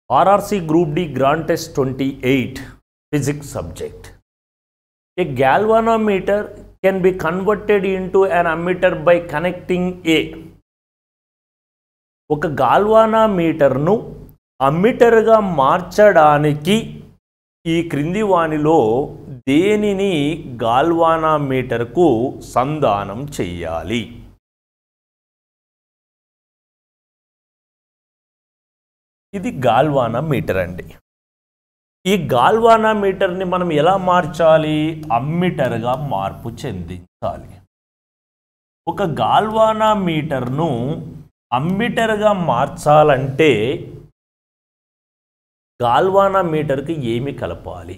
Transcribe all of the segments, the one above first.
RRC Group D Grant Test 28 Physics subject. A galvanometer can be converted into an ammeter by connecting a ఒక గాల్వానామీటర్ను అమ్మిటర్గా మార్చడానికి ఈ క్రింది వానిలో దేనిని గాల్వానామీటర్కు సంధానం చెయ్యాలి ఇది గాల్వానా మీటర్ అండి ఈ గాల్వానా మీటర్ని మనం ఎలా మార్చాలి అమ్మిటర్గా మార్పు చెందించాలి ఒక గాల్వానా మీటర్ను అమ్మిటర్గా మార్చాలంటే గాల్వానా మీటర్కి ఏమి కలపాలి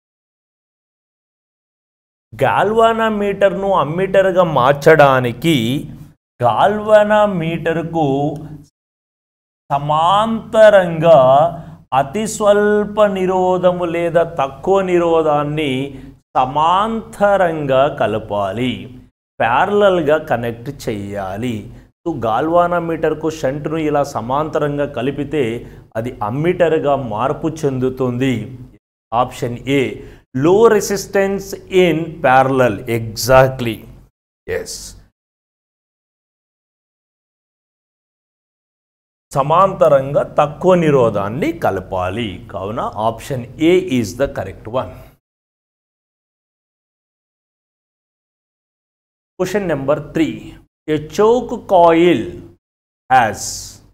గాల్వానా మీటర్ను అమ్మిటర్గా మార్చడానికి గాల్వానా మీటర్కు సమాంతరంగా అతి స్వల్ప నిరోధము లేదా తక్కువ నిరోధాన్ని సమాంతరంగా కలపాలి ప్యారలల్గా కనెక్ట్ చేయాలి సో గాల్వానా మీటర్కు షంట్ను ఇలా సమాంతరంగా కలిపితే అది అమ్మిటర్గా మార్పు చెందుతుంది option A low resistance in parallel exactly yes సమాంతరంగా తక్కువ నిరోధాన్ని కలపాలి కావున option A is the correct one question number three a choke coil has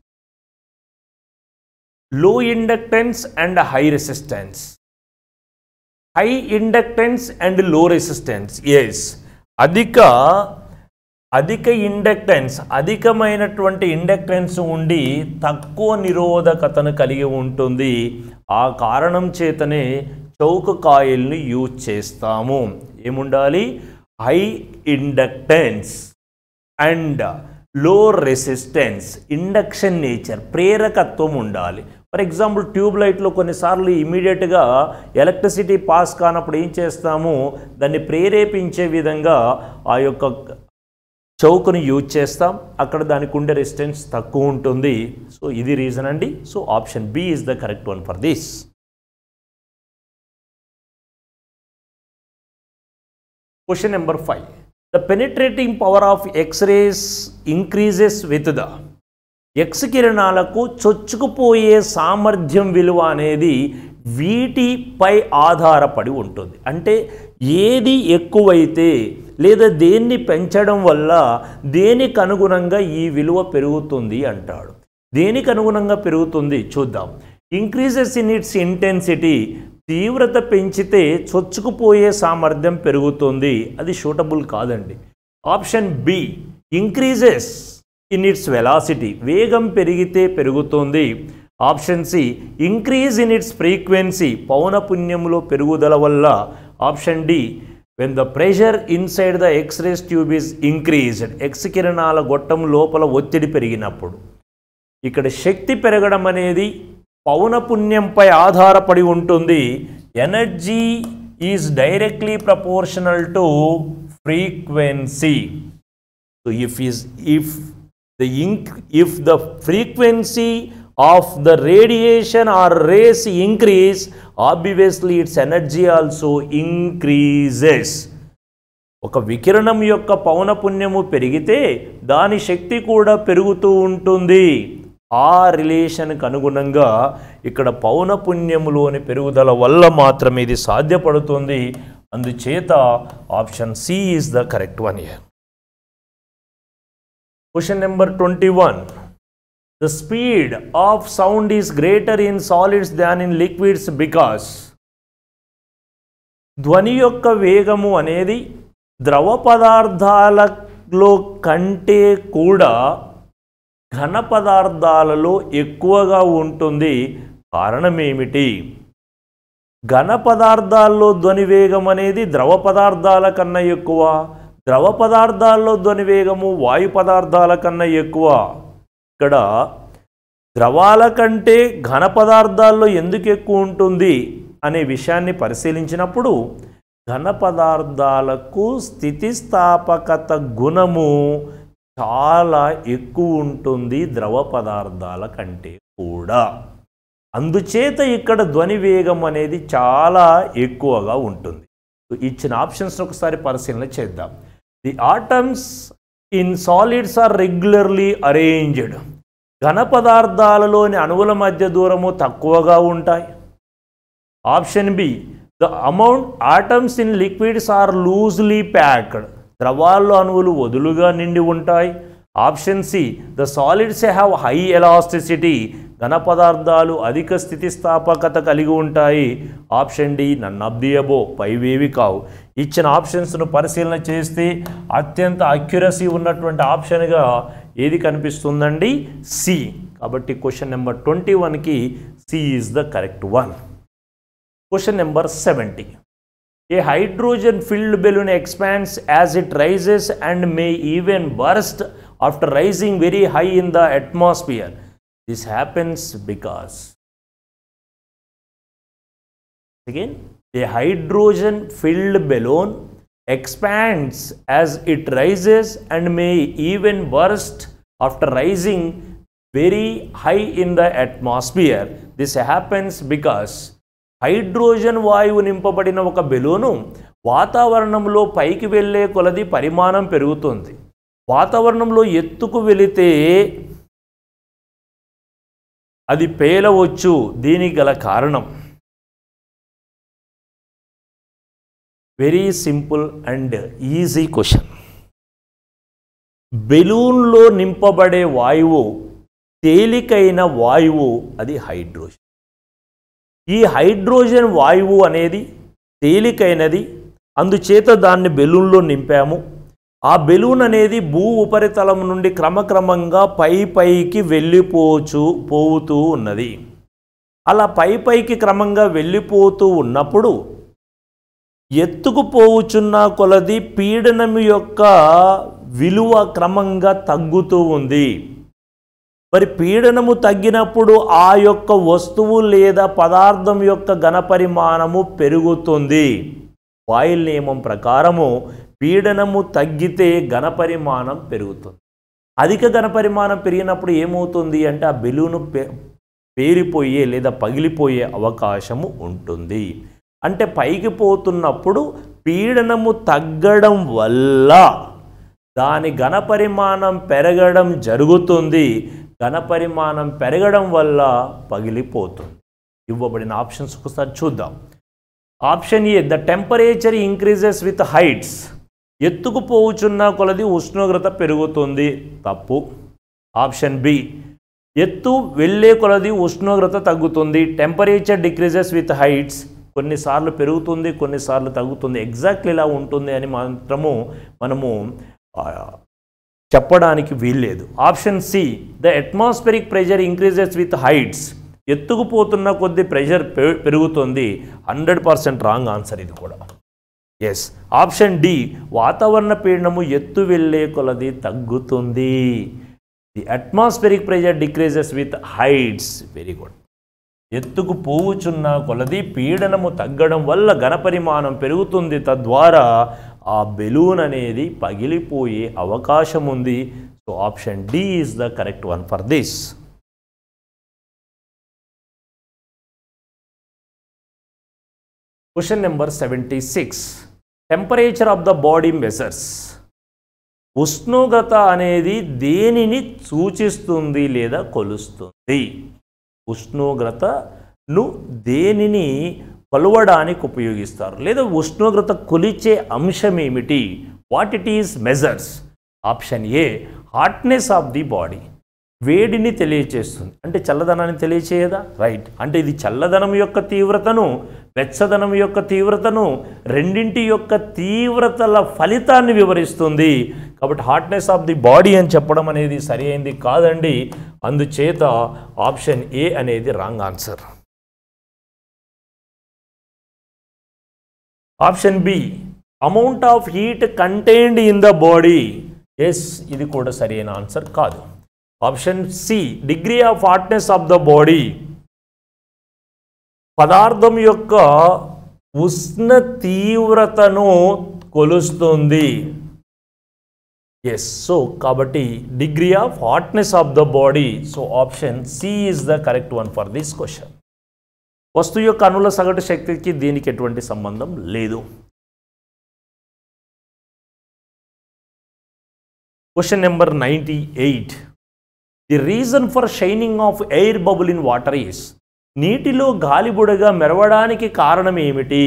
low inductance and high resistance high inductance and low resistance yes అధిక అధిక inductance అధికమైనటువంటి inductance ఉండి తక్కువ నిరోధకతను కలిగి ఉంటుంది ఆ కారణం చేతనే చౌక కాయిల్ని యూజ్ చేస్తాము ఏముండాలి high inductance and low resistance induction nature ప్రేరకత్వం ఉండాలి ఫర్ ఎగ్జాంపుల్ ట్యూబ్ లైట్లో కొన్నిసార్లు ఇమీడియట్గా ఎలక్ట్రిసిటీ పాస్ కానప్పుడు ఏం చేస్తాము దాన్ని ప్రేరేపించే విధంగా ఆ యొక్క చౌక్ను యూజ్ చేస్తాం అక్కడ దానికి ఉండే రెసిస్టెన్స్ తక్కువ ఉంటుంది సో ఇది రీజన్ అండి so option B is the correct one for this question number five the penetrating power of X-rays increases with the X కిరణాలకు చొచ్చుకుపోయే సామర్థ్యం విలువ అనేది వీటిపై ఆధారపడి ఉంటుంది అంటే ఏది ఎక్కువైతే లేదా దేన్ని పెంచడం వల్ల దేనికి అనుగుణంగా ఈ విలువ పెరుగుతుంది అంటాడు దేనికి అనుగుణంగా పెరుగుతుంది చూద్దాం ఇంక్రీజెస్ ఇన్ ఇట్స్ ఇంటెన్సిటీ తీవ్రత పెంచితే చొచ్చుకుపోయే సామర్థ్యం పెరుగుతుంది అది షూటబుల్ కాదండి option B increases in its velocity వేగం పెరిగితే పెరుగుతుంది option C increase in its frequency పౌనపుణ్యంలో పెరుగుదల వల్ల option D when the pressure inside the X-rays tube is increased X కిరణాల గొట్టం లోపల ఒత్తిడి పెరిగినప్పుడు ఇక్కడ శక్తి పెరగడం అనేది పౌనపుణ్యంపై ఆధారపడి ఉంటుంది energy is directly proportional to frequency so if is if the inc if the frequency of the radiation or rays increase obviously its energy also increases ఒక వికిరణం యొక్క పౌనపుణ్యము పెరిగితే దాని శక్తి కూడా పెరుగుతూ ఉంటుంది ఆ రిలేషన్కి అనుగుణంగా ఇక్కడ పౌనపుణ్యములోని పెరుగుదల వల్ల మాత్రమే ఇది సాధ్యపడుతుంది అందుచేత option C is the correct one year question number twenty one the speed of sound is greater in solids than in liquids because ధ్వని యొక్క వేగము అనేది ద్రవ పదార్థాలలో కంటే కూడా ఘన పదార్థాలలో ఎక్కువగా ఉంటుంది కారణం ఏమిటి ఘన పదార్థాల్లో ధ్వని వేగం అనేది ద్రవ పదార్థాల కన్నా ఎక్కువ ద్రవ పదార్థాల్లో ధ్వని వేగము వాయు పదార్థాల కన్నా ఎక్కువ ఇక్కడ ద్రవాల కంటే ఘన పదార్థాల్లో ఎందుకు ఎక్కువ ఉంటుంది అనే విషయాన్ని పరిశీలించినప్పుడు ఘన పదార్థాలకు స్థితిస్థాపకత గుణము చాలా ఎక్కువ ఉంటుంది ద్రవ పదార్థాల కంటే కూడా అందుచేత ఇక్కడ ధ్వని వేగం అనేది చాలా ఎక్కువగా ఉంటుంది సో ఇచ్చిన ఆప్షన్స్ ఒకసారి పరిశీలన చేద్దాం the atoms in solids are regularly arranged ఘన పదార్థాలలోని అణువుల మధ్య దూరము తక్కువగా ఉంటాయి option B the amount atoms in liquids are loosely packed ద్రవాల్లో అణువులు వదులుగా నిండి ఉంటాయి option C the solids have high elasticity ఘన పదార్థాలు అధిక స్థితిస్థాపకత కలిగి ఉంటాయి option D none of the abo పైవేవి కావు ఇచ్చిన ఆప్షన్స్ను పరిశీలన చేస్తే అత్యంత అక్యురసీ ఉన్నటువంటి ఆప్షన్గా ఏది కనిపిస్తుందండి సి కాబట్టి క్వశ్చన్ నెంబర్ ట్వంటీ వన్కి C is the correct one Question number 70. A hydrogen filled balloon expands as it rises and may even burst after rising very high in the atmosphere. This happens because. Again, a hydrogen filled balloon expands as it rises and may even burst after rising very high in the atmosphere. This happens because hydrogen వాయువు నింపబడిన ఒక balloon వాతావరణంలో పైకి వెళ్ళే కొలది పరిమాణం పెరుగుతుంది వాతావరణంలో ఎత్తుకు వెళితే అది పేలవచ్చు దీనికి గల కారణం very simple and easy question బెలూన్లో నింపబడే వాయువు తేలికైన వాయువు అది హైడ్రోజన్ ఈ హైడ్రోజన్ వాయువు అనేది తేలికైనది అందుచేత దాన్ని బెలూన్లో నింపాము ఆ బెలూన్ అనేది భూ ఉపరితలం నుండి క్రమక్రమంగా పై పైకి వెళ్ళిపోచు పోతూ ఉన్నది అలా పై పైకి క్రమంగా వెళ్ళిపోతూ ఉన్నప్పుడు ఎత్తుకు పోవుచున్న కొలది పీడనం యొక్క విలువ క్రమంగా తగ్గుతూ ఉంది మరి పీడనము తగ్గినప్పుడు ఆ యొక్క వస్తువు లేదా పదార్థం యొక్క ఘనపరిమాణము పెరుగుతుంది బాయిల్ నియమం ప్రకారము పీడనము తగ్గితే ఘనపరిమాణం పెరుగుతుంది అధిక ఘనపరిమాణం పెరిగినప్పుడు ఏమవుతుంది అంటే ఆ బెలూను పే పేరిపోయే లేదా పగిలిపోయే అవకాశము ఉంటుంది అంటే పైకి పోతున్నప్పుడు పీడనము తగ్గడం వల్ల దాని ఘనపరిమాణం పెరగడం జరుగుతుంది ఘనపరిమాణం పెరగడం వల్ల పగిలిపోతుంది ఇవ్వబడిన ఆప్షన్స్ ఒకసారి చూద్దాం option A the temperature increases with heights ఎత్తుకు పోవుచున్న కొలది ఉష్ణోగ్రత పెరుగుతుంది తప్పు ఆప్షన్ బి ఎత్తు వెళ్ళే కొలది ఉష్ణోగ్రత తగ్గుతుంది టెంపరేచర్ డిక్రీజెస్ విత్ హైట్స్ కొన్నిసార్లు పెరుగుతుంది కొన్నిసార్లు తగ్గుతుంది ఎగ్జాక్ట్లీ ఇలా ఉంటుంది అని మాత్రము మనము ఆ, చెప్పడానికి వీల్లేదు option C the atmospheric pressure increases with heights ఎత్తుకు పోతున్న కొద్ది ప్రెషర్ పె- పెరుగుతుంది హండ్రెడ్ పర్సెంట్ రాంగ్ ఆన్సర్ ఇది కూడా ఎస్ ఆప్షన్ డి వాతావరణ పీడనము ఎత్తు వెళ్ళే కొలది తగ్గుతుంది the atmospheric pressure decreases with heights very good ఎత్తుకు పోవుచున్న కొలది పీడనము తగ్గడం వల్ల ఘనపరిమాణం పెరుగుతుంది తద్వారా ఆ బెలూన్ అనేది పగిలిపోయే అవకాశం ఉంది so option D is the correct one for this question number seventy six temperature of the body measures ఉష్ణోగ్రత అనేది దేనిని సూచిస్తుంది లేదా కొలుస్తుంది ఉష్ణోగ్రతను దేనిని కొలవడానికి ఉపయోగిస్తారు లేదా ఉష్ణోగ్రత కొలిచే అంశం ఏమిటి what it is measures option A hotness of the body వేడిని తెలియచేస్తుంది అంటే చల్లదనాన్ని తెలియచేయదా రైట్ అంటే ఇది చల్లదనం యొక్క తీవ్రతను వెచ్చదనం యొక్క తీవ్రతను రెండింటి యొక్క తీవ్రతల ఫలితాన్ని వివరిస్తుంది కాబట్టి హాట్నెస్ ఆఫ్ ది బాడీ అని చెప్పడం అనేది సరి అయింది కాదండి అందుచేత ఆప్షన్ ఏ అనేది wrong answer option B amount of heat contained in the body yes ఇది కూడా సరైన ఆన్సర్ కాదు option C degree of hotness of the body పదార్థం యొక్క ఉష్ణ తీవ్రతను కొలుస్తుంది ఎస్ సో కాబట్టి degree of hotness of the body so option C is the correct one for this question వస్తువు యొక్క అణుల సగటు శక్తికి దీనికి ఎటువంటి సంబంధం లేదు question number ninety eight the reason for shining of air bubble in water is నీటిలో గాలిబుడగా మెరవడానికి కారణం ఏమిటి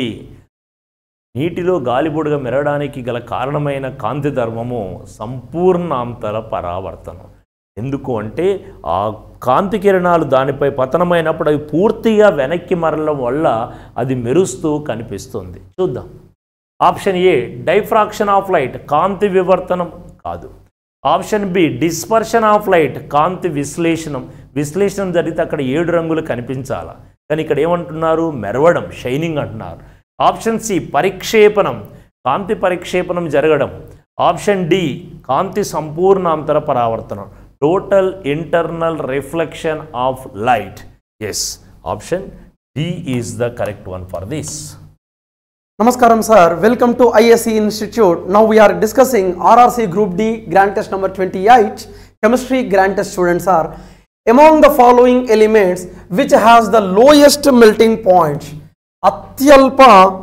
నీటిలో గాలిబుడగా మెరవడానికి గల కారణమైన కాంతి ధర్మము సంపూర్ణాంతర పరావర్తనం ఎందుకు అంటే ఆ కాంతి కిరణాలు దానిపై పతనమైనప్పుడు అవి పూర్తిగా వెనక్కి మరలడం వల్ల అది మెరుస్తూ కనిపిస్తుంది చూద్దాం option A diffraction of light కాంతి వివర్తనం కాదు option B dispersion of light కాంతి విశ్లేషణం విశ్లేషణం జరిగితే అక్కడ ఏడు రంగులు కనిపించాలా కానీ ఇక్కడ ఏమంటున్నారు మెరవడం షైనింగ్ అంటున్నారు ఆప్షన్ సి పరిక్షేపణం కాంతి పరిక్షేపణం జరగడం ఆప్షన్ డి కాంతి సంపూర్ణాంతర పరావర్తనం total internal reflection of light yes option D is the correct one for this Namaskaram sir, welcome to ISC Institute. Now we are discussing RRC Group D Grand Test number 28, Chemistry Grand Test students are among the following elements which has the lowest melting point. అత్యల్ప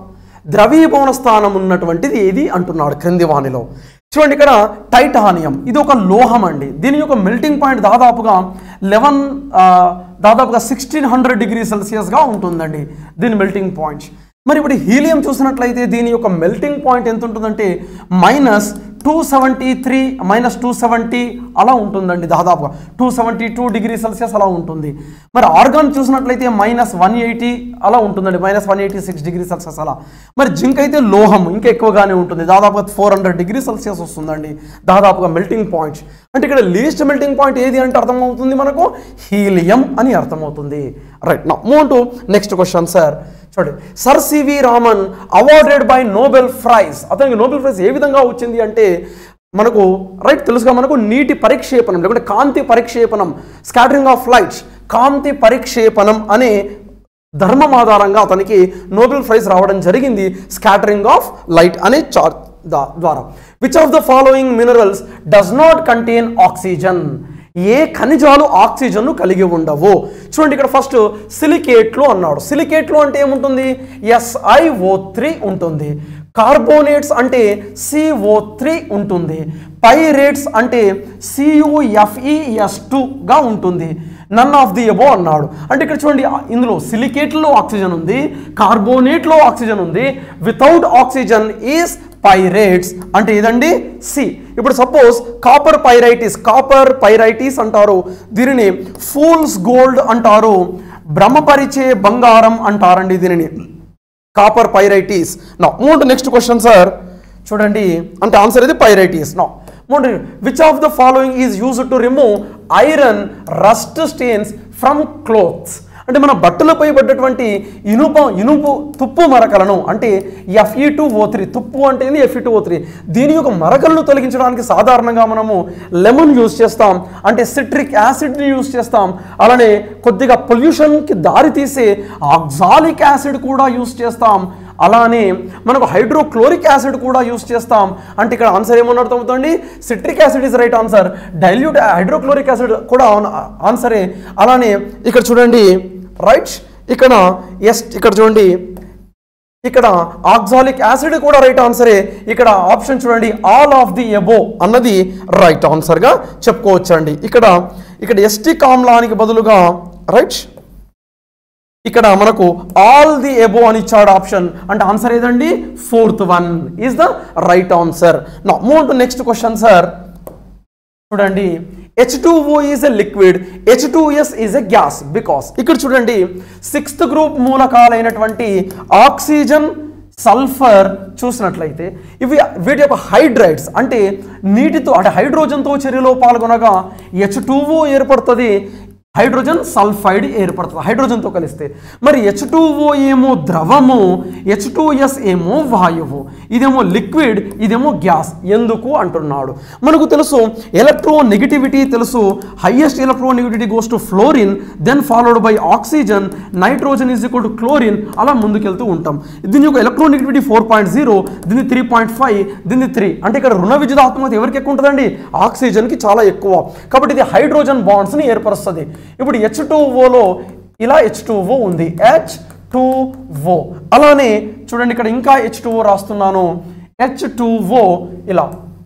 ద్రవీభవన స్థానం ఉన్నటువంటిది ఏది అంటున్నాడు క్రింది వాణిలో చూడండి ఇక్కడ టైటానియం ఇది ఒక లోహం అండి దీని యొక్క మెల్టింగ్ పాయింట్ దాదాపుగా లెవెన్ దాదాపుగా సిక్స్టీన్ హండ్రెడ్ డిగ్రీ సెల్సియస్గా ఉంటుందండి దీని మెల్టింగ్ పాయింట్ మరి ఇప్పుడు హీలియం చూసినట్లయితే దీని యొక్క మెల్టింగ్ పాయింట్ ఎంత ఉంటుందంటే minus two seventy three minus two seventy అలా ఉంటుందండి దాదాపుగా two seventy two degree Celsius అలా ఉంటుంది మరి ఆర్గాన్ చూసినట్లయితే మైనస్ వన్ ఎయిటీ అలా ఉంటుందండి minus one eighty six degree Celsius అలా మరి జింక్ అయితే లోహం ఇంకా ఎక్కువగానే ఉంటుంది దాదాపుగా ఫోర్ హండ్రెడ్ డిగ్రీ సెల్సియస్ వస్తుందండి దాదాపుగా మెల్టింగ్ పాయింట్ అంటే ఇక్కడ లీస్ట్ మెల్టింగ్ పాయింట్ ఏది అంటే అర్థమవుతుంది మనకు హీలియం అని అర్థమవుతుంది right now move to next question sir చూడండి Sir C V Raman awarded by Nobel prize అతనికి నోబెల్ ప్రైజ్ ఏ విధంగా వచ్చింది అంటే మనకు రైట్ తెలుసుగా మనకు నీటి పరిక్షేపణం లేకుంటే కాంతి పరిక్షేపణం స్కాటరింగ్ ఆఫ్ లైట్స్ కాంతి పరిక్షేపణం అనే ధర్మం ఆధారంగా అతనికి నోబెల్ ప్రైజ్ రావడం జరిగింది స్కాటరింగ్ ఆఫ్ లైట్ అనే చార్ ద్వారా which of the following minerals does not contain oxygen ఏ ఖనిజాలు ఆక్సిజన్ను కలిగి ఉండవు చూడండి ఇక్కడ ఫస్ట్ సిలికేట్లు అన్నాడు సిలికేట్లు అంటే ఏముంటుంది ఎస్ఐఓ త్రీ ఉంటుంది కార్బోనేట్స్ అంటే సిఓ త్రీ ఉంటుంది పైరేట్స్ అంటే సియుఎఫ్ఈఎస్ టూగా ఉంటుంది నన్ ఆఫ్ ది ఎబో అన్నాడు అంటే ఇక్కడ చూడండి ఇందులో సిలికేట్లో ఆక్సిజన్ ఉంది కార్బోనేట్లో ఆక్సిజన్ ఉంది వితౌట్ ఆక్సిజన్ ఈస్ పైరేట్స్ అంటే ఇదండి సి ఇప్పుడు suppose copper pyrites copper pyrites అంటారు దీనిని ఫూల్స్ గోల్డ్ అంటారు భ్రమపరిచే బంగారం అంటారండి దీనిని copper పైరైటీస్ now move next question sir చూడండి అంటే ఆన్సర్ ఇది pyrites now move which of the following is use to remove iron rust stains from clothes అంటే మన బట్టలపై పడ్డటువంటి ఇనుప ఇనుపు తుప్పు మరకలను అంటే ఎఫ్ఈ టూ ఓ త్రీ తుప్పు అంటే ఎఫ్ఈ టూ ఓ త్రీ దీని యొక్క మరకలను తొలగించడానికి సాధారణంగా మనము లెమన్ యూస్ చేస్తాం అంటే సిట్రిక్ యాసిడ్ని యూస్ చేస్తాం అలానే కొద్దిగా పొల్యూషన్కి దారి తీసే ఆక్సాలిక్ యాసిడ్ కూడా యూస్ చేస్తాం అలానే మనకు హైడ్రోక్లోరిక్ యాసిడ్ కూడా యూస్ చేస్తాం అంటే ఇక్కడ ఆన్సర్ ఏమన్నా అర్థమవుతుంది citric acid is right answer dilute hydrochloric acid కూడా ఆన్సరే అలానే ఇక్కడ చూడండి రైట్ ఇక్కడ ఎస్ ఇక్కడ చూడండి ఇక్కడ ఆక్సాలిక్ యాసిడ్ కూడా రైట్ ఆన్సరే ఇక్కడ ఆప్షన్ చూడండి ఆల్ ఆఫ్ ది ఎబో అన్నది రైట్ ఆన్సర్గా చెప్పుకోవచ్చండి ఇక్కడ ఇక్కడ ఎస్టిక్ ఆమ్లానికి బదులుగా రైట్ ఇక్కడ మనకు ఆల్ ది ఎబో అని ఇచ్చాడు ఆప్షన్ అంటే ఆన్సర్ ఏదండి fourth one is the right answer now move to next question sir చూడండి H two O is a liquid H two S is a gas because ఇక్కడ చూడండి sixth group మూలకాలైనటువంటి oxygen sulphur చూసినట్లయితే ఇవి వీటి యొక్క హైడ్రైడ్స్ అంటే నీటితో అంటే హైడ్రోజన్తో చర్యలో పాల్గొనగా హెచ్ టూ ఏర్పడుతుంది హైడ్రోజన్ సల్ఫైడ్ ఏర్పడుతుంది హైడ్రోజన్తో కలిస్తే మరి హెచ్ టూఓ ఏమో ద్రవము హెచ్ టూ ఎస్ ఏమో వాయువు ఇదేమో లిక్విడ్ ఇదేమో గ్యాస్ ఎందుకు అంటున్నాడు మనకు తెలుసు ఎలక్ట్రో నెగిటివిటీ తెలుసు highest electronegativity goes to fluorine then followed by oxygen nitrogen is equal to chlorine అలా ముందుకెళ్తూ ఉంటాం దీని యొక్క electronegativity four point zero దీన్ని త్రీ పాయింట్ ఫైవ్ దీన్ని త్రీ అంటే ఇక్కడ రుణ విద్యుదాత్మకత ఎవరికి ఎక్కువ ఉంటుందండి ఆక్సిజన్కి చాలా ఎక్కువ కాబట్టి ఇది హైడ్రోజన్ బాండ్స్ని ఏర్పరుస్తుంది ఇప్పుడు హెచ్ టూ ఓలో ఇలా హెచ్ టూ ఓ ఉంది హెచ్ టూ ఓ అలానే చూడండి ఇక్కడ ఇంకా హెచ్ టూ ఓ రాస్తున్నాను హెచ్ టూ ఓ ఇలా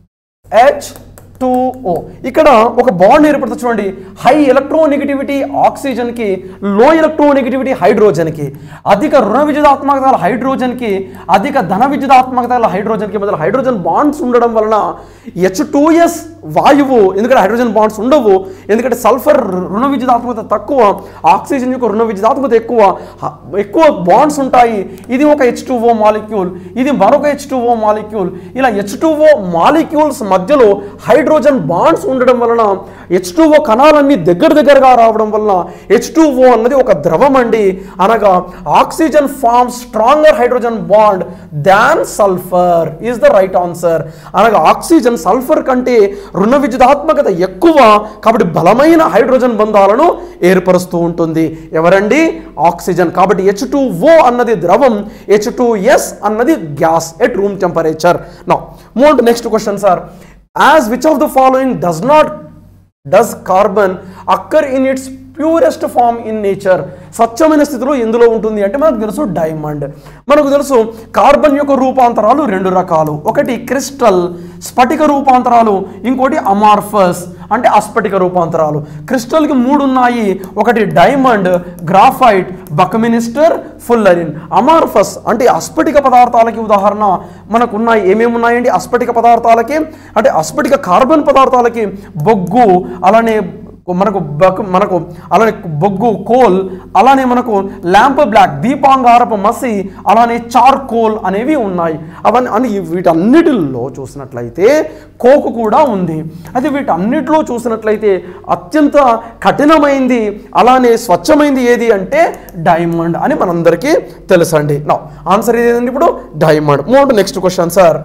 హెచ్ టూ ఓ ఇక్కడ ఒక బాండ్ ఏర్పడుతుంది చూడండి హై ఎలక్ట్రోనెగటివిటీ ఆక్సిజన్కి లో ఎలక్ట్రోనెగటివిటీ హైడ్రోజన్కి అధిక రుణ విద్యుదాత్మకత గల హైడ్రోజన్కి అధిక ధన విద్యుదాత్మకత గల హైడ్రోజన్కి మధ్య హైడ్రోజన్ బాండ్స్ ఉండడం వలన హెచ్ టూ ఎస్ వాయువు ఎందుకంటే హైడ్రోజన్ బాండ్స్ ఉండవు ఎందుకంటే సల్ఫర్ రుణ విద్యుదాత్మకత తక్కువ ఆక్సిజన్ యొక్క రుణ విద్యుదాత్మకత ఎక్కువ హ- ఎక్కువ బాండ్స్ ఉంటాయి ఇది ఒక హెచ్ టూ ఓ మాలిక్యూల్ ఇది మరొక హెచ్ టూ ఓ మాలిక్యూల్ ఇలా హెచ్ టూ ఓ మాలిక్యూల్స్ మధ్యలో హైడ్రోజన్ బాండ్స్ ఉండడం వలన హెచ్ టూ ఓ కణాలన్నీ దగ్గర దగ్గరగా రావడం వలన హెచ్ టూ ఓ అన్నది ఒక ద్రవం అండి అనగా oxygen form stronger hydrogen bond than sulphur is the right answer అనగా ఆక్సిజన్ సల్ఫర్ కంటే రుణ విద్యుదాత్మకత ఎక్కువ కాబట్టి బలమైన హైడ్రోజన్ బంధాలను ఏర్పరుస్తూ ఉంటుంది ఎవరండి ఆక్సిజన్ కాబట్టి హెచ్ టూ ఓ అన్నది ద్రవం హెచ్ టూ ఎస్ అన్నది gas at room temperature now move next question sir as which of the following does not does carbon occur in its purest form in nature స్వచ్ఛమైన స్థితిలో ఎందులో ఉంటుంది అంటే మనకు తెలుసు డైమండ్ మనకు తెలుసు కార్బన్ యొక్క రూపాంతరాలు రెండు రకాలు ఒకటి క్రిస్టల్ స్ఫటిక రూపాంతరాలు ఇంకోటి అమార్ఫస్ అంటే అస్ఫటిక రూపాంతరాలు క్రిస్టల్కి మూడు ఉన్నాయి ఒకటి diamond graphite buckminsterfullerene amorphous అంటే అస్ఫటిక పదార్థాలకి ఉదాహరణ మనకు ఉన్నాయి ఏమేమి ఉన్నాయండి అస్ఫటిక పదార్థాలకి అంటే అస్ఫటిక కార్బన్ పదార్థాలకి బొగ్గు అలానే మనకు బక్ మనకు అలానే బొగ్గు కోల్ అలానే మనకు ల్యాంప్ బ్లాక్ దీపాంగారపు మసి అలానే చార్కోల్ అనేవి ఉన్నాయి అవన్నీ అని వీటన్నిటిల్లో చూసినట్లయితే కోకు కూడా ఉంది అయితే వీటన్నిటిలో చూసినట్లయితే అత్యంత కఠినమైంది అలానే స్వచ్ఛమైంది ఏది అంటే డైమండ్ అని మనందరికీ తెలుసండి నా ఆన్సర్ ఏదండి ఇప్పుడు డైమండ్ మూడు నెక్స్ట్ క్వశ్చన్ సార్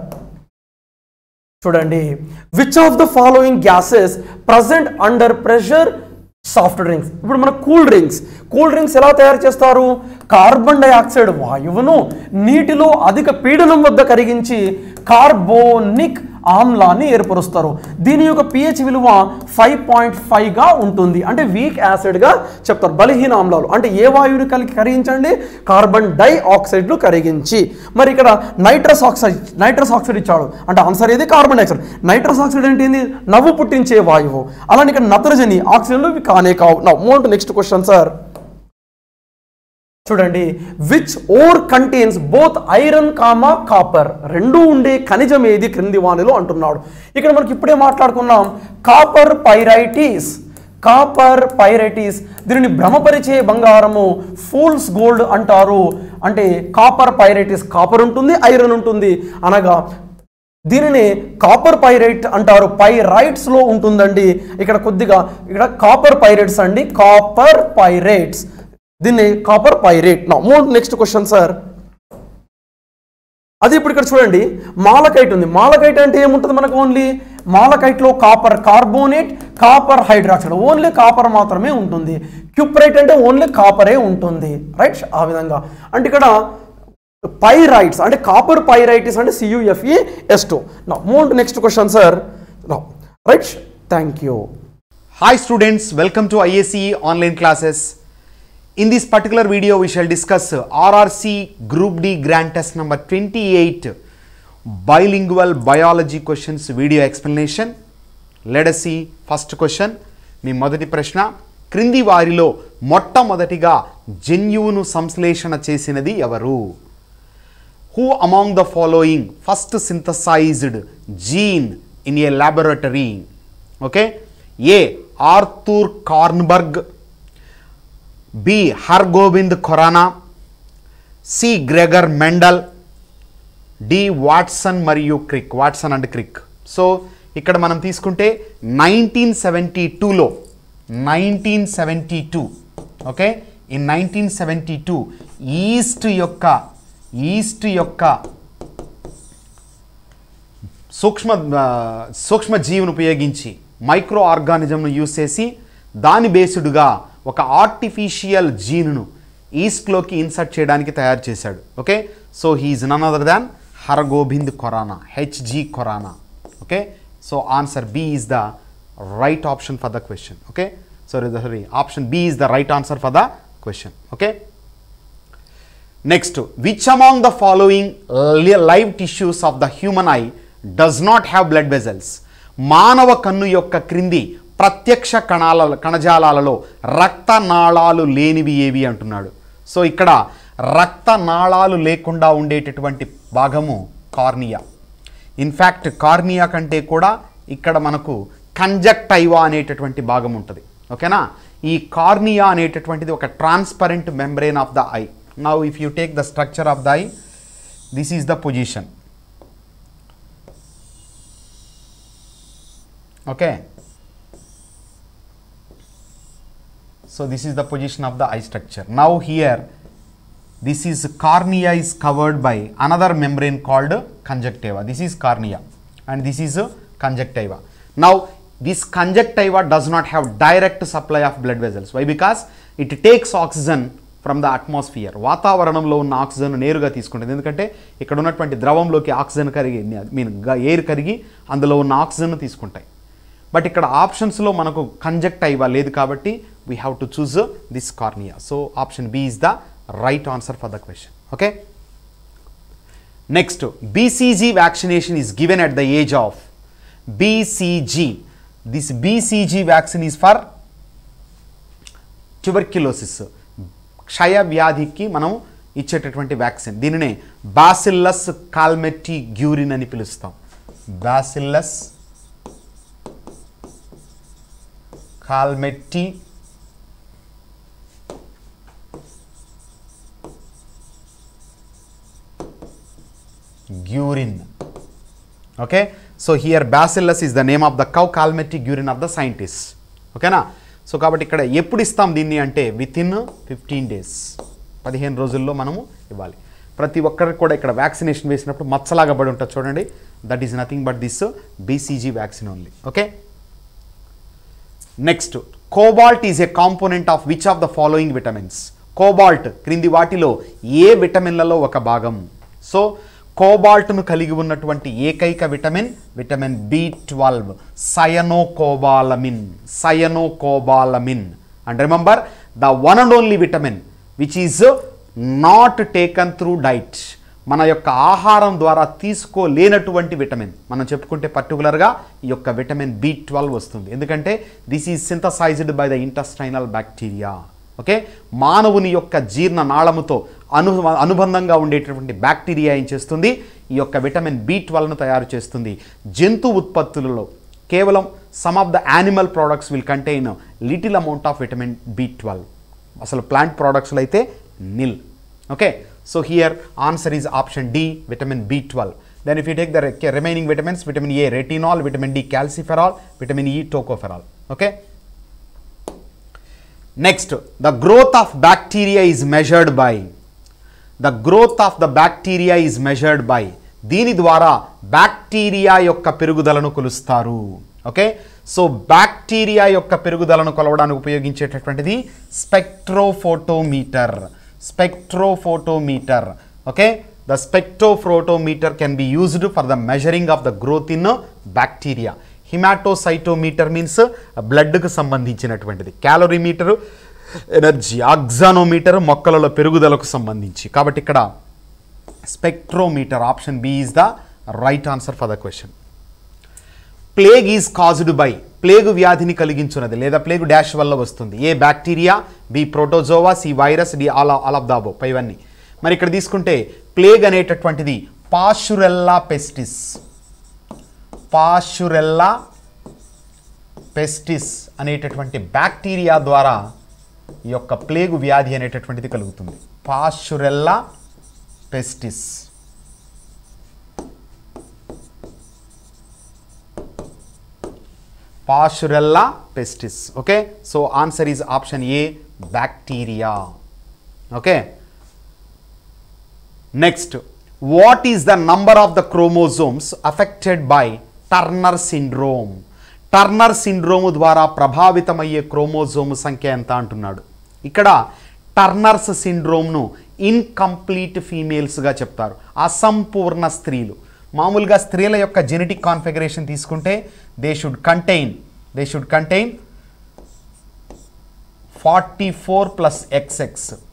చూడండి which of the following gases present under pressure soft drinks ఇప్పుడు మన కూల్ డ్రింక్స్ కూల్ డ్రింక్స్ ఎలా తయారు చేస్తారు కార్బన్ డైఆక్సైడ్ వాయువును నీటిలో అధిక పీడనం వద్ద కరిగించి కార్బోనిక్ ఆమ్లాన్ని ఏర్పరుస్తారు దీని యొక్క పిహెచ్ విలువ ఫైవ్ పాయింట్ ఫైవ్గా ఉంటుంది అంటే వీక్ యాసిడ్గా చెప్తారు బలహీన ఆమ్లాలు అంటే ఏ వాయువుని కలిగి కరిగించండి కార్బన్ డై ఆక్సైడ్లు కరిగించి మరి ఇక్కడ నైట్రస్ ఆక్సైడ్ నైట్రస్ ఆక్సైడ్ ఇచ్చాడు అంటే ఆన్సర్ ఏది కార్బన్ డైఆక్సైడ్ నైట్రస్ ఆక్సైడ్ అంటే ఏంది నవ్వు పుట్టించే వాయువు అలానే ఇక్కడ నత్రజని ఆక్సిజన్లు ఇవి కానే కావు now move next question sir చూడండి which ore contains both iron comma copper రెండు ఉండే ఖనిజం ఏది క్రింది వానిలో అంటున్నాడు ఇక్కడ మనకి ఇప్పుడే మాట్లాడుకున్నాం కాపర్ పైరైటీస్ కాపర్ పైరైటీస్ దీనిని భ్రమపరిచే బంగారము ఫూల్స్ గోల్డ్ అంటారు అంటే కాపర్ పైరైటీస్ కాపర్ ఉంటుంది ఐరన్ ఉంటుంది అనగా దీనిని కాపర్ పైరైట్ అంటారు పైరైట్స్ లో ఉంటుందండి ఇక్కడ కొద్దిగా ఇక్కడ కాపర్ పైరైట్స్ అండి కాపర్ పైరైట్స్ దీన్ని copper pyrite now move next question sir అది ఇప్పుడు ఇక్కడ చూడండి మాలకైట్ ఉంది మాలకైట్ అంటే ఏముంటుంది మనకు ఓన్లీ మాలకైట్లో copper carbonate copper hydroxide only copper మాత్రమే ఉంటుంది క్యూప్రైట్ అంటే ఓన్లీ కాపరే ఉంటుంది రైట్ ఆ విధంగా అంటే ఇక్కడ పైరైట్స్ అంటే కాపర్ పైరైటిస్ అంటే సియుఎఫ్ఈ yes two now move next question sir right thank you Hi students, welcome to IACE online classes. In this particular video, we shall discuss uh, RRC Group D Grant Test number 28 bilingual biology questions video explanation. Let us see first question. మీ మొదటి ప్రశ్న క్రింది వారిలో మొట్టమొదటిగా జన్యువును సంశ్లేషణ చేసినది ఎవరు who among the following first synthesised gene in a laboratory okay A Arthur Kornberg B Hargobind Khorana C Gregor Mendel D Watson మరియు Crick Watson and Crick so ఇక్కడ మనం తీసుకుంటే నైన్టీన్ సెవెంటీ టూలో నైన్టీన్ సెవెంటీ టూ ఓకే ఈ nineteen seventy two yeast యొక్క yeast యొక్క సూక్ష్మ ఆ, సూక్ష్మ జీవిని ఉపయోగించి మైక్రో ఆర్గానిజంను యూజ్ చేసి దాని బేస్డ్గా ఒక ఆర్టిఫిషియల్ జీన్ను ఈస్ట్లోకి ఇన్సర్ట్ చేయడానికి తయారు చేశాడు okay so he is none other than Hargobind Khorana H G Khorana okay so answer B is the right option for the question okay sorry sorry option B is the right answer for the question okay next which among the following live tissues of the human eye does not have blood vessels మానవ కన్ను యొక్క క్రింది ప్రత్యక్ష కణాల కణజాలాలలో రక్తనాళాలు లేనివి ఏవి అంటున్నాడు సో ఇక్కడ రక్తనాళాలు లేకుండా ఉండేటటువంటి భాగము కార్నియా ఇన్ఫ్యాక్ట్ కార్నియా కంటే కూడా ఇక్కడ మనకు కంజక్టైవా అనేటటువంటి భాగం ఉంటుంది ఓకేనా ఈ కార్నియా అనేటటువంటిది ఒక transparent membrane of the eye now if you take the structure of the eye this is the position okay so this is the position of the eye structure now here this is cornea is covered by another membrane called conjunctiva this is cornea and this is uh, conjunctiva now this conjunctiva does not have direct supply of blood vessels why because it takes oxygen from the atmosphere వాతావరణంలో ఉన్న oxygen నేరుగా తీసుకుంటుంది ఎందుకంటే ఇక్కడ ఉన్నటువంటి ద్రవంలోకి oxygen కరిగి mean air కరిగి అందులో ఉన్న ఆక్సిజన్ తీసుకుంటాయి బట్ ఇక్కడ ఆప్షన్స్లో మనకు కంజెక్ట్ అయ్యా లేదు కాబట్టి we have to choose this cornea so option B is the right answer for the question okay next BCG vaccination is given at the age of BCG this BCG vaccine is for tuberculosis క్షయ వ్యాధికి మనం ఇచ్చేటటువంటి vaccine దీనినే bacillus Calmette Guerin అని పిలుస్తాం bacillus Calmette Guerin okay so here bacillus is the name of the cow Calmette Guerin of the scientist ఓకేనా so కాబట్టి ఇక్కడ ఎప్పుడు ఇస్తాం దీన్ని అంటే విత్ ఇన్ ఫిఫ్టీన్ డేస్ పదిహేను రోజుల్లో మనము ఇవ్వాలి ప్రతి ఒక్కరికి కూడా ఇక్కడ వ్యాక్సినేషన్ వేసినప్పుడు మచ్చలాగా పడి ఉంటుంది చూడండి that is nothing but this BCG vaccine only okay next cobalt is a component of which of the following vitamins cobalt క్రింది వాటిలో ఏ విటమిన్లలో ఒక భాగం సో కోబాల్ట్ను కలిగి ఉన్నటువంటి ఏకైక vitamin vitamin B twelve cyanocobalamin cyanocobalamin and remember the one and only vitamin which is not taken through diet మన యొక్క ఆహారం ద్వారా తీసుకోలేనటువంటి విటమిన్ మనం చెప్పుకుంటే పర్టికులర్గా ఈ యొక్క విటమిన్ బి ట్వెల్వ్ వస్తుంది ఎందుకంటే this is synthesised by the intestinal bacteria okay మానవుని యొక్క జీర్ణ నాళముతో అను అనుబంధంగా ఉండేటటువంటి బ్యాక్టీరియా ఏం చేస్తుంది ఈ యొక్క విటమిన్ బి ట్వెల్వ్ను తయారు చేస్తుంది జంతు ఉత్పత్తులలో కేవలం some of the animal products will contain little amount of vitamin B twelve అసలు ప్లాంట్ ప్రోడక్ట్స్లో అయితే nil okay so here answer is option D vitamin B twelve then if you take the remaining vitamins vitamin A retinol vitamin D calciferol vitamin E tocopherol okay next the growth of bacteria is measured by the growth of the bacteria is measured by దీని ద్వారా bacteria యొక్క పెరుగుదలను కొలుస్తారు okay so bacteria యొక్క పెరుగుదలను కొలవడానికి ఉపయోగించేటటువంటిది spectrophotometer spectrophotometer okay the spectrophotometer can be used for the measuring of the growth in bacteria haematocytometer means బ్లడ్కు సంబంధించినటువంటిది క్యాలరీమీటరు ఎనర్జీ ఆక్సానోమీటర్ మొక్కలలో పెరుగుదలకు సంబంధించి కాబట్టి ఇక్కడ spectrometer option B is the right answer for the question plague is caused by plague వ్యాధిని కలిగించున్నది లేదా ప్లేగు డాష్ వల్ల వస్తుంది A bacteria B protozoa C virus D all all of the above పైవన్నీ మరి ఇక్కడ తీసుకుంటే ప్లేగ్ అనేటటువంటిది పాషురెల్లా పెస్టిస్ పాషురెల్లా పెస్టిస్ అనేటటువంటి బ్యాక్టీరియా ద్వారా ఈ యొక్క ప్లేగు వ్యాధి అనేటటువంటిది కలుగుతుంది Pasteurella pestis Pasteurella pestis okay so answer is option A bacteria okay next what is the number of the chromosomes affected by Turner syndrome Turner syndrome ద్వారా ప్రభావితమయ్యే క్రోమోజోమ్ సంఖ్య ఎంత అంటున్నాడు ఇక్కడ టర్నర్స్ సిండ్రోమ్ను ఇన్కంప్లీట్ ఫీమేల్స్గా చెప్తారు అసంపూర్ణ స్త్రీలు మామూలుగా స్త్రీల యొక్క జెనెటిక్ కాన్ఫిగరేషన్ తీసుకుంటే they should contain they should contain forty four plus XX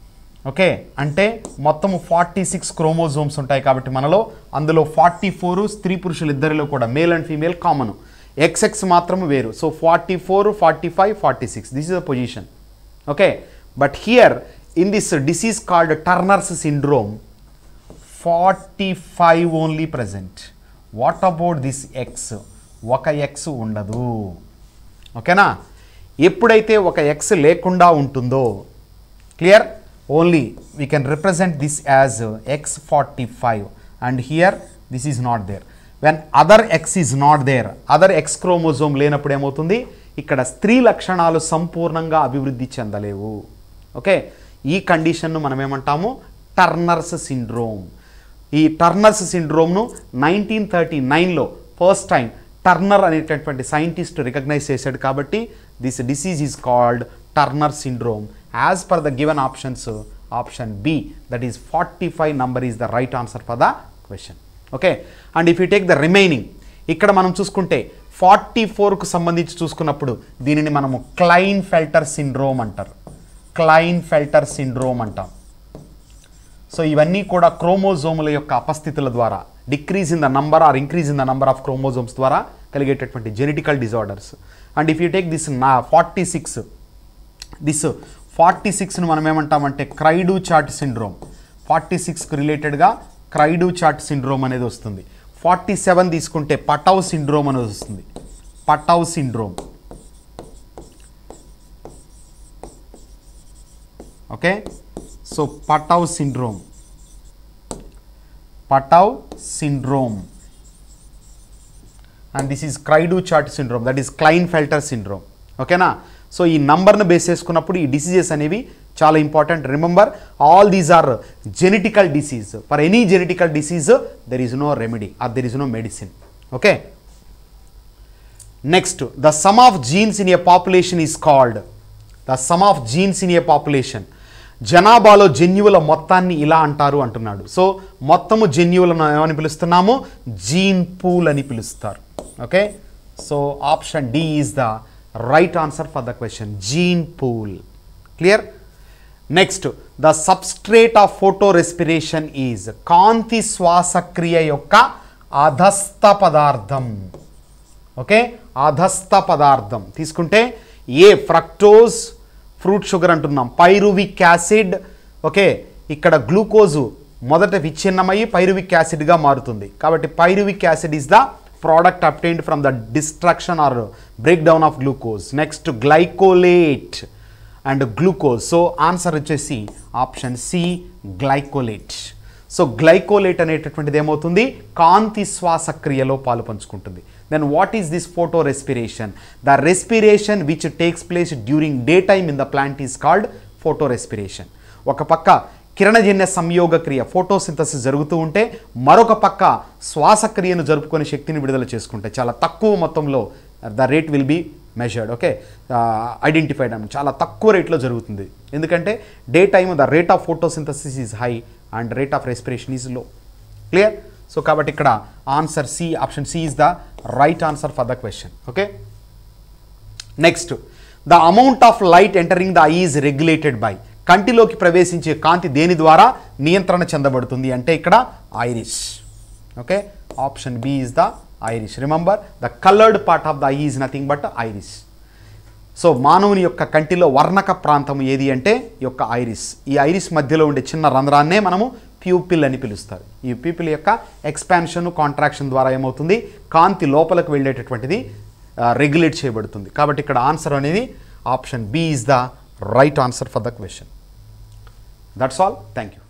okay అంటే మొత్తం ఫార్టీ సిక్స్ క్రోమోజోమ్స్ ఉంటాయి కాబట్టి మనలో అందులో ఫార్టీ ఫోర్ స్త్రీ పురుషులు ఇద్దరిలో కూడా male and female common XX మాత్రం వేరు so forty four forty five forty six this is the position okay but here in this disease called Turner's syndrome forty five only present what about this X ఒక X ఉండదు ఓకేనా ఎప్పుడైతే ఒక X లేకుండా ఉంటుందో clear only we can represent this as X forty five and here this is not there when other X is not there other X chromosome లేనప్పుడు ఏమవుతుంది ఇక్కడ స్త్రీ లక్షణాలు సంపూర్ణంగా అభివృద్ధి చెందలేవు ఓకే ఈ కండిషన్ను మనం ఏమంటాము టర్నర్స్ సిండ్రోమ్ ఈ టర్నర్స్ సిండ్రోమ్ను నైన్టీన్ థర్టీ నైన్లో ఫస్ట్ టైం టర్నర్ అనేటటువంటి సైంటిస్ట్ రికగ్నైజ్ చేశాడు కాబట్టి this disease is called Turner syndrome as per the given options option B that is forty five number is the right answer for the question okay and if you take the remaining ఇక్కడ మనం చూసుకుంటే forty ఫోర్కు సంబంధించి చూసుకున్నప్పుడు దీనిని మనము Klinefelter syndrome అంటారు Klinefelter syndrome అంటాం సో ఇవన్నీ కూడా క్రోమోజోముల యొక్క అపస్థితుల ద్వారా decrease in the number or increase in the number of chromosomes ద్వారా కలిగేటటువంటి genetical disorders and if you take this నా ఫార్టీ సిక్స్ దిస్ ఫార్టీ సిక్స్ను మనం ఏమంటామంటే క్రైడు చార్ట్ సిండ్రోమ్ ఫార్టీ సిక్స్కి రిలేటెడ్గా క్రైడు చార్ట్ సిండ్రోమ్ అనేది వస్తుంది ఫార్టీ సెవెన్ తీసుకుంటే పటౌ సిండ్రోమ్ అనేది వస్తుంది Patau syndrome okay so Patau syndrome Patau syndrome and this is cri du chat syndrome that is Klinefelter syndrome ఓకేనా సో ఈ నంబర్ను బేస్ చేసుకున్నప్పుడు ఈ డిసీజెస్ అనేవి చాలా important remember all these are genetical disease for any genetical disease there is no remedy or there is no medicine okay next the sum of genes in a population is called the sum of genes in a population జనాభాలో జన్యువుల మొత్తాన్ని ఇలా అంటారు అంటున్నాడు so మొత్తము జన్యువులను ఏమని పిలుస్తున్నాము జీన్ పూల్ అని పిలుస్తారు okay so option D is the right answer for the question gene pool clear next the substrate of photo respiration is కాంతి శ్వాసక్రియ యొక్క అధస్థ పదార్థం ఓకే అధస్థ పదార్థం తీసుకుంటే ఏ ఫ్రక్టోజ్ ఫ్రూట్ షుగర్ అంటున్నాం పైరువిక్ యాసిడ్ ఓకే ఇక్కడ గ్లూకోజు మొదట విచ్ఛిన్నమయ్యి పైరువిక్ యాసిడ్గా మారుతుంది కాబట్టి pyruvic acid is the product obtained from the destruction or break down of glucose next glycolate and glucose so answer వచ్చేసి option C glycolate so glycolate అనేటటువంటిది ఏమవుతుంది కాంతి శ్వాసక్రియలో పాలు పంచుకుంటుంది then what is this photo respiration the respiration which takes place during day time in the plant is called photo respiration ఒక పక్క కిరణజన్య సంయోగ క్రియ ఫోటోసింథసిస్ జరుగుతూ ఉంటే మరొక పక్క శ్వాసక్రియను జరుపుకొని శక్తిని విడుదల చేసుకుంటే చాలా తక్కువ మొత్తంలో the rate will be measured okay identified అని చాలా తక్కువ రేట్లో జరుగుతుంది ఎందుకంటే day time the rate of photosynthesis is high and rate of respiration is low clear so కాబట్టి ఇక్కడ answer C option C is the right answer for the question okay next the amount of light entering the eye is regulated by కంటిలోకి ప్రవేశించే కాంతి దేని ద్వారా నియంత్రణ చెందబడుతుంది అంటే ఇక్కడ iris okay option B is the iris remember the coloured part of the eye is nothing but iris so మానవుని యొక్క కంటిలో వర్ణక ప్రాంతం ఏది అంటే ఈ యొక్క ఐరిస్ ఈ ఐరిస్ మధ్యలో ఉండే చిన్న రంధ్రాన్నే మనము ప్యూపిల్ అని పిలుస్తారు ఈ ప్యూపిల్ యొక్క ఎక్స్పాన్షన్ కాంట్రాక్షన్ ద్వారా ఏమవుతుంది కాంతి లోపలికి వెళ్ళేటటువంటిది రెగ్యులేట్ చేయబడుతుంది కాబట్టి ఇక్కడ ఆన్సర్ అనేది option B is the right answer for the question that's all thank you